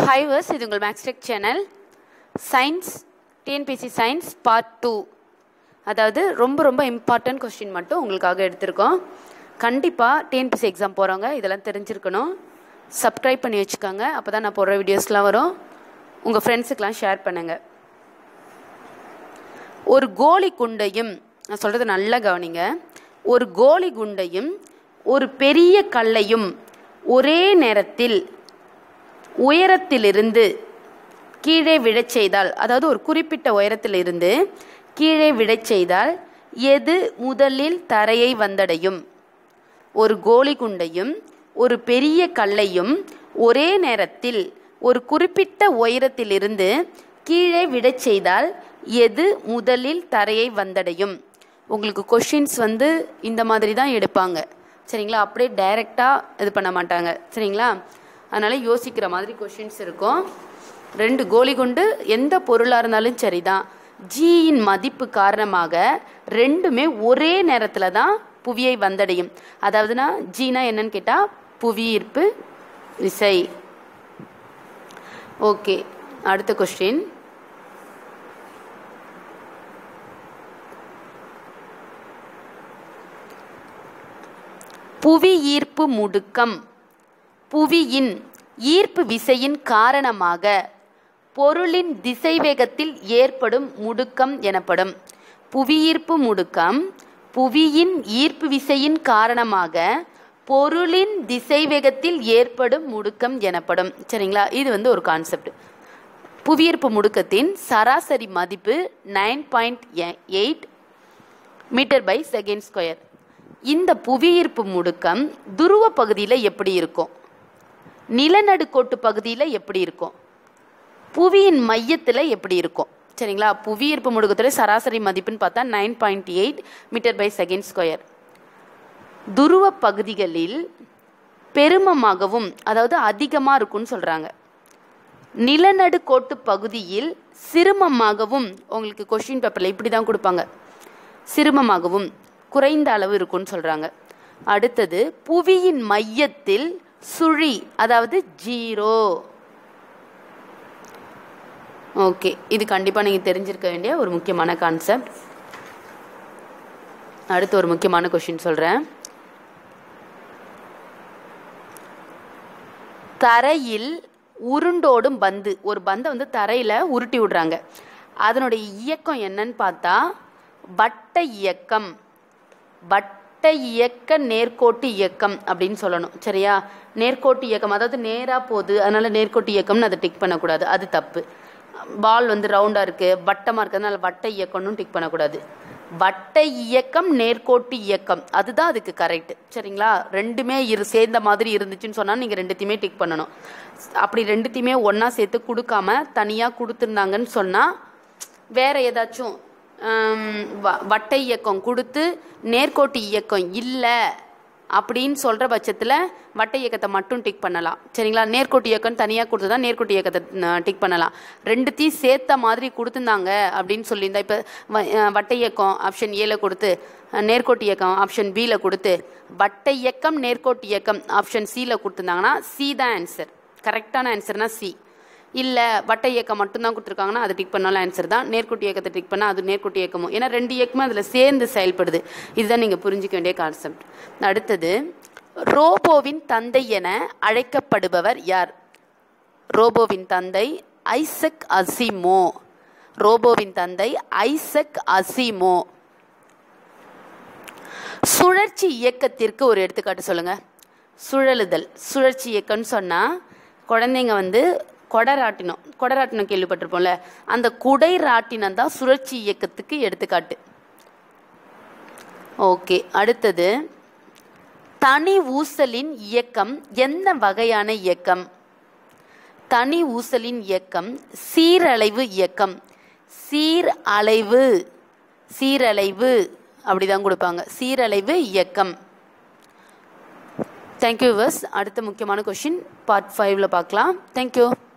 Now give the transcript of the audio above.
hi வர்ஸ் இது உங்கள் max tech channel science TNPSC science part two அதாவது ரொம்ப ரொம்ப இம்பார்ட்டன்ட் கொஸ்டின் மட்டும் உங்களுக்காக எடுத்திருக்கோம் கண்டிப்பாக டிஎன்பிசி எக்ஸாம் போகிறவங்க இதெல்லாம் தெரிஞ்சிருக்கணும் சப்ஸ்கிரைப் பண்ணி வச்சுக்கோங்க அப்போ தான் நான் போடுற வீடியோஸ்லாம் வரும் உங்கள் ஃப்ரெண்ட்ஸுக்கெலாம் ஷேர் பண்ணுங்கள் ஒரு கோலி குண்டையும் நான் சொல்கிறது நல்லா கவனிங்க ஒரு கோலி குண்டையும் ஒரு பெரிய கல்லையும் ஒரே நேரத்தில் உயரத்திலிருந்து கீழே விழச் செய்தால் அதாவது ஒரு குறிப்பிட்ட உயரத்திலிருந்து கீழே விழச் செய்தால் எது முதலில் தரையை வந்தடையும் ஒரு கோலி குண்டையும் ஒரு பெரிய கல்லையும் ஒரே நேரத்தில் ஒரு குறிப்பிட்ட உயரத்திலிருந்து கீழே விடச் செய்தால் எது முதலில் தரையை வந்தடையும் உங்களுக்கு கொஷின்ஸ் வந்து இந்த மாதிரி தான் எடுப்பாங்க சரிங்களா அப்படியே டைரெக்டாக இது பண்ண மாட்டாங்க சரிங்களா அதனால் யோசிக்கிற மாதிரி கொஷின்ஸ் இருக்கும் ரெண்டு கோலி குண்டு எந்த பொருளாக இருந்தாலும் சரிதான் ஜியின் மதிப்பு காரணமாக ரெண்டுமே ஒரே நேரத்தில் தான் புவியை வந்தடையும் அதாவதுனா ஜீனா என்னன்னு கேட்டால் புவியீர்ப்பு விசை ஓகே அடுத்த கொஸ்டின் புவி ஈர்ப்பு முடுக்கம் புவியின் ஈர்ப்பு விசையின் காரணமாக பொருளின் திசைவேகத்தில் ஏற்படும் முடுக்கம் எனப்படும் புவியீர்ப்பு முடுக்கம் புவியின் ஈர்ப்பு விசையின் காரணமாக பொருளின் திசைவேகத்தில் ஏற்படும் முடுக்கம் எனப்படும் சரிங்களா இது வந்து ஒரு கான்செப்ட் புவியீர்ப்பு முடுக்கத்தின் சராசரி மதிப்பு nine point eight metre by second square இந்த புவியீர்ப்பு முடுக்கம் துருவ பகுதியில் எப்படி இருக்கும் நிலநடுக்கோட்டு பகுதியில் எப்படி இருக்கும் புவியின் மையத்தில் எப்படி இருக்கும் சரிங்களா புவியீர்ப்பு முடுக்கத்தில் சராசரி மதிப்புன்னு பார்த்தா nine point eight metre by second square துருவ பகுதிகளில் பெருமமாகவும் அதாவது அதிகமாக இருக்கும்னு சொல்கிறாங்க நிலநடுக்கோட்டு பகுதியில் சிறுமமாகவும் உங்களுக்கு கொஷின் பேப்பரில் இப்படி தான் கொடுப்பாங்க சிறுமமாகவும் குறைந்த அளவு இருக்கும்னு சொல்கிறாங்க அடுத்தது புவியின் மையத்தில் சுழி அதாவது ஜீரோ ஓகே இது கண்டிப்பாக நீங்கள் தெரிஞ்சிருக்க வேண்டிய ஒரு முக்கியமான கான்செப்ட் அடுத்து ஒரு முக்கியமான கொஷின் சொல்கிறேன் தரையில் உருண்டோடும் பந்து ஒரு பந்தை வந்து தரையில் உருட்டி விடுறாங்க அதனுடைய இயக்கம் என்னன்னு பார்த்தா வட்ட இயக்கம் வட்ட இயக்க நேர்கோட்டு இயக்கம் அப்படின்னு சொல்லணும் சரியா நேர்கோட்டு இயக்கம் அதாவது நேராக போகுது அதனால நேர்கோட்டு இயக்கம்னு அதை டிக் பண்ணக்கூடாது அது தப்பு பால் வந்து ரவுண்டாக இருக்குது வட்டமாக இருக்கிறதுனால வட்ட இயக்கம்னு டிக் பண்ணக்கூடாது வட்ட இயக்கம் நேர்கோட்டு இயக்கம் அதுதான் அதுக்கு கரெக்ட் சரிங்களா ரெண்டுமே இரு சேர்ந்த மாதிரி இருந்துச்சுன்னு சொன்னால் நீங்கள் ரெண்டுத்தையுமே டிக் பண்ணணும் அப்படி ரெண்டுத்தையுமே ஒன்றா சேர்த்து கொடுக்காம தனியாக கொடுத்துருந்தாங்கன்னு சொன்னால் வேற ஏதாச்சும் வட்ட இயக்கம் கொடுத்து நேர்கோட்டு இயக்கம் இல்லை அப்படின்னு சொல்கிற பட்சத்தில் வட்ட இயக்கத்தை மட்டும் டிக் பண்ணலாம் சரிங்களா நேர்கோட்டு இயக்கம் தனியாக கொடுத்து தான் நேர்கோட்டு இயக்கத்தை டிக் பண்ணலாம் ரெண்டுத்தையும் சேர்த்த மாதிரி கொடுத்துருந்தாங்க அப்படின்னு சொல்லியிருந்தா இப்போ வட்ட இயக்கம் ஆப்ஷன் ஏல கொடுத்து நேர்கோட்டு இயக்கம் ஆப்ஷன் பியில் கொடுத்து வட்ட இயக்கம் நேர்கோட்டு இயக்கம் ஆப்ஷன் சியில் கொடுத்துருந்தாங்கன்னா சி தான் ஆன்சர் கரெக்டான ஆன்சர்னா சி இல்லை வட்ட இயக்கம் மட்டும்தான் கொடுத்துருக்காங்கன்னா அது டிக் பண்ணாலும் ஆன்சர் தான் நேர்கோட்டு இயக்கத்தை டிக் பண்ணால் அது நேர்கோட்டு இயக்கமும் ஏன்னா ரெண்டு இயக்கமும் அதில் சேர்ந்து செயல்படுது இதுதான் நீங்கள் புரிஞ்சிக்க வேண்டிய கான்செப்ட் அடுத்தது ரோபோவின் தந்தை என அழைக்கப்படுபவர் யார் ரோபோவின் தந்தை ஐசக் அசிமோ ரோபோவின் தந்தை ஐசக் அசிமோ சுழற்சி இயக்கத்திற்கு ஒரு எடுத்துக்காட்டு சொல்லுங்க சுழலுதல் சுழற்சி இயக்கம்னு சொன்னால் குழந்தைங்க வந்து கொடராட்டினம் கொடராட்டினம் கேள்விப்பட்டிருப்போம்ல அந்த குடை ராட்டினம் தான் சுழற்சி இயக்கத்துக்கு எடுத்துக்காட்டு ஓகே அடுத்தது தனி ஊசலின் இயக்கம் எந்த வகையான இயக்கம் தனி ஊசலின் இயக்கம் சீரலைவு இயக்கம் சீர் அலைவு சீரலைவு அப்படிதான் கொடுப்பாங்க சீரலைவு இயக்கம் தேங்க்யூ வர்ஸ் அடுத்த முக்கியமான கொஷின் பார்ட் ஃபைவ்ல பார்க்கலாம் தேங்க்யூ